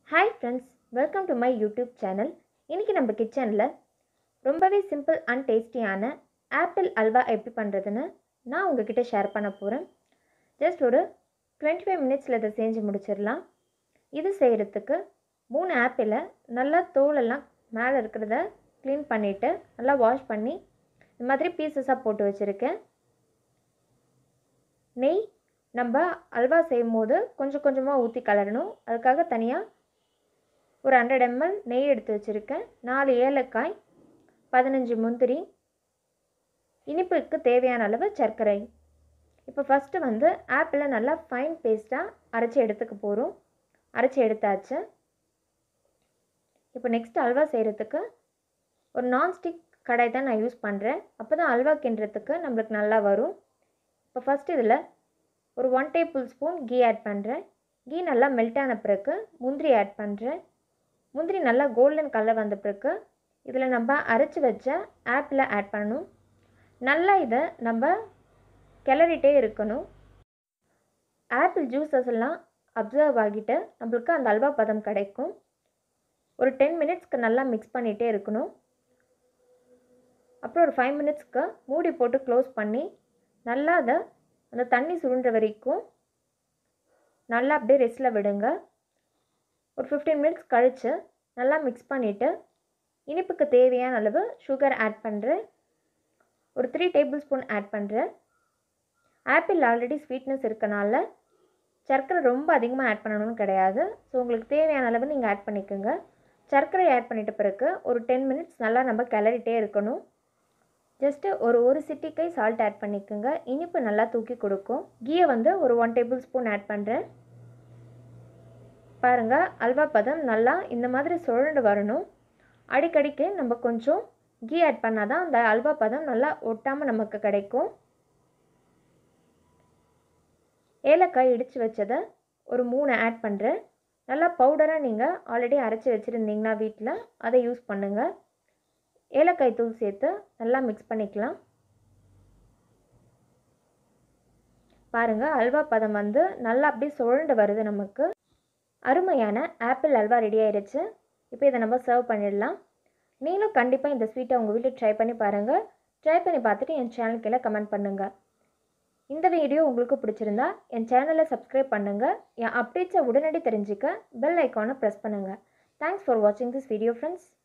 hi friends welcome to my YouTube channel இன்றைக்கி நம்ம கிச்சனில் ரொம்பவே சிம்பிள் அண்ட் டேஸ்டியான ஆப்பிள் அல்வா எப்படி பண்ணுறதுன்னு நான் உங்ககிட்ட ஷேர் பண்ண போகிறேன் ஜஸ்ட் ஒரு டுவெண்ட்டி ஃபைவ் மினிட்ஸில் இதை செஞ்சு முடிச்சிடலாம் இது செய்கிறதுக்கு மூணு ஆப்பிளை நல்லா தோலெல்லாம் மேலே இருக்கிறத க்ளீன் பண்ணிவிட்டு நல்லா வாஷ் பண்ணி இந்த மாதிரி பீசஸாக போட்டு வச்சுருக்கேன் நெய் நம்ம அல்வா செய்யும் போது கொஞ்சம் கொஞ்சமாக ஊற்றி கலரணும் அதுக்காக தனியாக ஒரு ஹண்ட்ரட் எம்எல் நெய் எடுத்து வச்சுருக்கேன் நாலு ஏலக்காய் பதினஞ்சு முந்திரி இனிப்புக்கு தேவையான அளவு சர்க்கரை இப்போ ஃபஸ்ட்டு வந்து ஆப்பிளை நல்லா ஃபைன் பேஸ்ட்டாக அரைச்சி எடுத்துக்க போகிறோம் அரைச்சி எடுத்தாச்சு இப்போ நெக்ஸ்ட் அல்வா செய்கிறதுக்கு ஒரு நான்ஸ்டிக் கடாய் தான் நான் யூஸ் பண்ணுறேன் அப்போ தான் அல்வா கிண்டுறதுக்கு நம்மளுக்கு நல்லா வரும் இப்போ ஃபஸ்ட் இதில் ஒரு one tablespoon ghee add பண்ணுறேன் கீ நல்லா மெல்ட் ஆன பிறகு முந்திரி ஆட் பண்ணுறேன் முந்திரி நல்லா கோல்டன் கலர் வந்த பிறகு இதில் நம்ம அரைச்சி வச்ச ஆப்பிளை ஆட் பண்ணணும் நல்லா இதை நம்ம கிளறிட்டே இருக்கணும் ஆப்பிள் ஜூஸஸ் எல்லாம் அப்சர்வ் ஆகிட்டு நம்மளுக்கு அந்த அல்வா பதம் கிடைக்கும் ஒரு டென் மினிட்ஸ்க்கு நல்லா மிக்ஸ் பண்ணிகிட்டே இருக்கணும் அப்புறம் ஒரு ஃபைவ் மினிட்ஸ்க்கு மூடி போட்டு க்ளோஸ் பண்ணி நல்லா அதை அந்த தண்ணி சுருண்டுற வரைக்கும் நல்லா அப்படியே ரெஸ்ட்டில் விடுங்க ஒரு ஃபிஃப்டீன் மினிட்ஸ் கழித்து நல்லா மிக்ஸ் பண்ணிவிட்டு இனிப்புக்கு தேவையான அளவு சுகர் ஆட் பண்ணுறேன் ஒரு த்ரீ டேபிள் ஸ்பூன் ஆட் பண்ணுறேன் ஆப்பிள் ஆல்ரெடி ஸ்வீட்னஸ் இருக்கனால சர்க்கரை ரொம்ப அதிகமாக ஆட் பண்ணணும்னு கிடையாது ஸோ உங்களுக்கு தேவையான அளவு நீங்கள் ஆட் பண்ணிக்கோங்க சர்க்கரை ஆட் பண்ணிட்ட பிறகு ஒரு டென் மினிட்ஸ் நல்லா நம்ம கிளறிட்டே இருக்கணும் ஜஸ்ட்டு ஒரு ஒரு சிட்டிக்கை சால்ட் ஆட் பண்ணிக்கோங்க இனிப்பு நல்லா தூக்கி கொடுக்கும் கீயை வந்து ஒரு ஒன் டேபிள் ஸ்பூன் ஆட் பண்ணுறேன் பாருங்கள் அல்வா பதம் நல்லா இந்த மாதிரி சுழண்டு வரணும் அடிக்கடிக்கு நம்ம கொஞ்சம் கீ ஆட் பண்ணால் தான் அந்த அல்வா பதம் நல்லா ஒட்டாமல் நமக்கு கிடைக்கும் ஏலக்காய் இடித்து வச்சதை ஒரு மூணு ஆட் பண்ணுறேன் நல்லா பவுடராக நீங்கள் ஆல்ரெடி அரைச்சி வச்சுருந்தீங்கன்னா வீட்டில் அதை யூஸ் பண்ணுங்கள் ஏலக்காய் தூள் சேர்த்து நல்லா மிக்ஸ் பண்ணிக்கலாம் பாருங்கள் அல்வா பதம் வந்து நல்லா அப்படியே சுழண்டு வருது நமக்கு அருமையான ஆப்பிள் அல்வா ரெடி ஆயிடுச்சு இப்போ இதை நம்ம சர்வ் பண்ணிடலாம் நீங்களும் கண்டிப்பாக இந்த ஸ்வீட்டை உங்கள் வீட்டில் ட்ரை பண்ணி பாருங்கள் ட்ரை பண்ணி பார்த்துட்டு என் சேனலுக்கெல்லாம் கமெண்ட் பண்ணுங்கள் இந்த வீடியோ உங்களுக்கு பிடிச்சிருந்தா என் சேனலை சப்ஸ்கிரைப் பண்ணுங்கள் என் அப்டேட்ஸை உடனடி தெரிஞ்சுக்க பெல் ஐக்கானை ப்ரெஸ் பண்ணுங்கள் தேங்க்ஸ் ஃபார் வாட்சிங் திஸ் வீடியோ ஃப்ரெண்ட்ஸ்